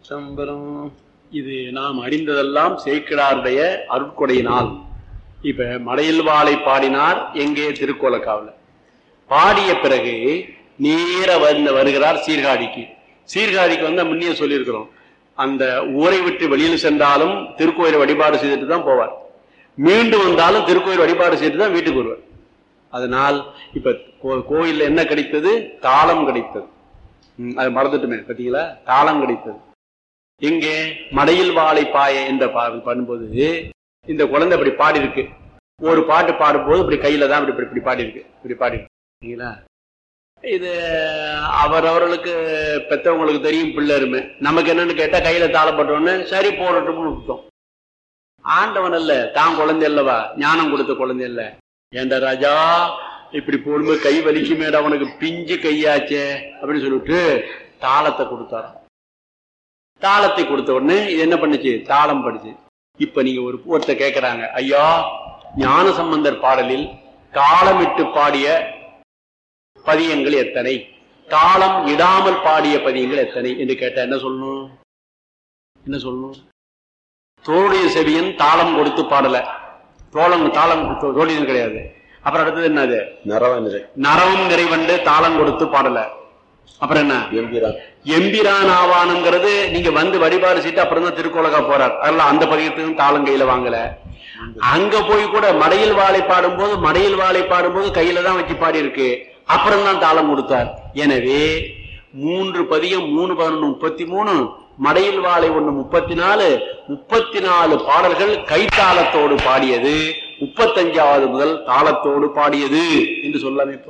சம்பரம் இது நாம் அறிந்ததெல்லாம் சேக்கிடாருடைய அருட்கொடையினால் இப்ப மடையில் வாழை பாடினார் எங்கே திருக்கோலக்காவில் பாடிய பிறகு நேர வந்து வருகிறார் சீர்காழிக்கு சீர்காழிக்கு வந்து முன்னே சொல்லியிருக்கிறோம் அந்த ஊரை விட்டு வெளியில் சென்றாலும் திருக்கோயில் வழிபாடு செய்துட்டு தான் போவார் மீண்டும் வந்தாலும் திருக்கோயில் வழிபாடு செய்துட்டு தான் வீட்டுக்கு வருவார் அதனால் இப்ப கோ- கோயில்ல என்ன கிடைத்தது தாளம் கிடைத்தது ம், அது மறந்துட்டுமே பாத்தீங்களா தாளம் கிடைத்தது எங்கே மடையில் வாழை பாய என்ற பா- பண்ணும்போது இந்த குழந்தை இப்படி பாடி இருக்கு ஒரு பாட்டு பாடும்போது இப்படி கையில தான் இப்படி இப்படி இப்படி பாடி இருக்கு இப்படி பாடி இருக்கு சரிங்களா இது அவரவர்களுக்கு பெத்தவங்களுக்கு தெரியும் பிள்ளைருமே நமக்கு என்னன்னு கேட்டா கையில தாளம் போட்டோன்னு சரி போடட்டும்னு விட்டோம் ஆண்டவன் அல்ல தான் குழந்தை அல்லவா ஞானம் கொடுத்த குழந்தை இல்ல ஏண்டா ராஜா இப்படி போடும்போது கை வலிக்குமேடா அவனுக்கு பிஞ்சு கையாச்சே அப்படின்னு சொல்லிட்டு தாளத்தை கொடுத்தாராம் தாளத்தை கொடுத்த உடனே இது என்ன பண்ணுச்சு தாளம் படிச்சு இப்ப நீங்க ஒரு ஒருத்தர் கேக்குறாங்க ஐயா ஞான சம்பந்தர் பாடலில் தாளமிட்டு பாடிய பதியங்கள் எத்தனை தாளம் இடாமல் பாடிய பதியங்கள் எத்தனை என்று கேட்டா என்ன சொல்லணும் என்ன சொல்லணும் தோளுடைய செவியன் தாளம் கொடுத்து பாடல தோளம் தாளம் தோ- தோழியன் கிடையாது அப்புறம் அடுத்தது என்னது நரவநிறை நரவம் நிறைவண்டு தாளம் கொடுத்து பாடல அப்புறம் என்ன எம்பிரான் எம்பிரான் ஆவானுங்கிறது நீங்க வந்து வழிபாடு செய்து அப்புறம் தான் திருக்கோலகா போறார் அதெல்லாம் அந்த பதியத்துக்கும் தாளம் கையில வாங்கல அங்க போய் கூட மடையில் வாழை பாடும்போது மடையில் வாழை பாடும்போது கையில தான் வச்சு பாடி இருக்கு அப்புறம் தான் தாளம் கொடுத்தார் எனவே மூன்று பதியம் மூணு பதினொன்று முப்பத்தி மூணு மடையில் வாழை ஒண்ணு முப்பத்தி நாலு முப்பத்தி நாலு பாடல்கள் கைத்தாளத்தோடு பாடியது முப்பத்தஞ்சாவது முதல் தாளத்தோடு பாடியது என்று சொல்லாமே இப்போ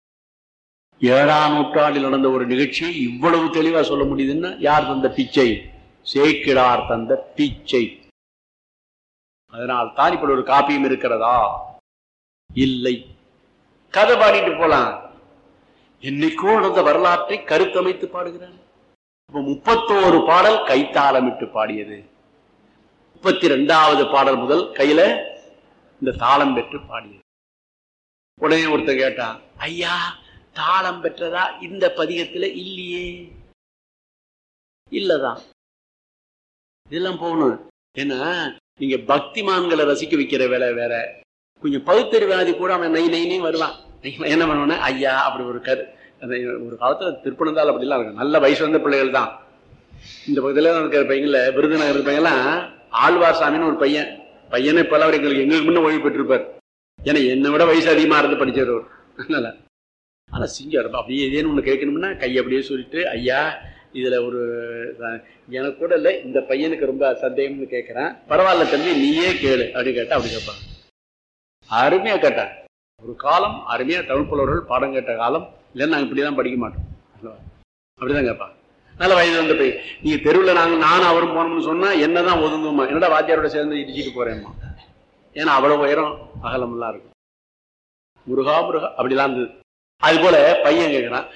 ஏழாம் நூற்றாண்டில் நடந்த ஒரு நிகழ்ச்சி இவ்வளவு தெளிவா சொல்ல முடியுதுன்னா யார் தந்த பிச்சை சேக்கிடார் தந்த பிச்சை அதனால் தான் இப்படி ஒரு காப்பியம் இருக்கிறதா இல்லை கதை பாடிட்டு போலாம் என்னைக்கோ நடந்த வரலாற்றை கருத்தமைத்து பாடுகிறான் இப்ப முப்பத்தோரு பாடல் கைத்தாளமிட்டு பாடியது முப்பத்தி ரெண்டாவது பாடல் முதல் கையில இந்த தாளம் பெற்று பாடியது உடனே ஒருத்தன் கேட்டான் ஐயா தாளம் பெற்றதா இந்த பதிகத்துல இல்லையே இல்லதான் இதெல்லாம் போகணும் ஏன்னா நீங்க பக்திமான்களை ரசிக்க வைக்கிற வேலை வேற கொஞ்சம் பகுத்தறிவாதி கூட அவன் நை நைனே வருவான் இவன் என்ன பண்ணுவானே ஐயா அப்படி ஒரு கரு அந்த ஒரு காலத்துல திருப்பணந்தால் அப்படிலாம் இருக்கு நல்ல வயசு வந்த பிள்ளைகள் தான் இந்த பக்கத்துல இருக்கிற பையங்கள விருதுநகர் இருக்கிற பையன்லாம் ஆழ்வார் சாமின்னு ஒரு பையன் பையனை இப்ப அவர் எங்களுக்கு எங்களுக்கு முன்ன ஓய்வு பெற்றிருப்பார் ஏன்னா என்னை விட வயசு அதிகமா இருந்து படிச்சவர் அவர். அதனால ஆனா சிங்கம் அப்படியே ஏதேன்னு ஒண்ணு கேட்கணும்னா கை அப்படியே சொல்லிட்டு ஐயா இதுல ஒரு அஹ், எனக்கு கூட இல்லை இந்த பையனுக்கு ரொம்ப சந்தேகம்னு கேட்கிறேன் பரவாயில்ல தம்பி நீயே கேளு அப்படின்னு கேட்டா அப்படி கேட்பாங்க அருமையா கேட்டாங்க ஒரு காலம் அருமையா தமிழ் புலவர்கள் பாடம் கேட்ட காலம் இல்லைன்னா நாங்க இப்படிதான் படிக்க மாட்டோம் அல்லவா? அப்படிதான் கேட்பாங்க நல்ல வயது வந்த போய் நீங்க தெருவில் நாங்க நானும் அவரும் போனோம்னு சொன்னா என்னதான் ஒதுங்குமா என்னடா வாத்தியாரோட சேர்ந்து இடிச்சிட்டு போறேம்மா ஏன்னா அவ்வளவு உயரம் அகலமெல்லாம் இருக்கும் முருகா முருகா அப்படிலாம் இருந்தது அது போல பையன் கேட்கிறான்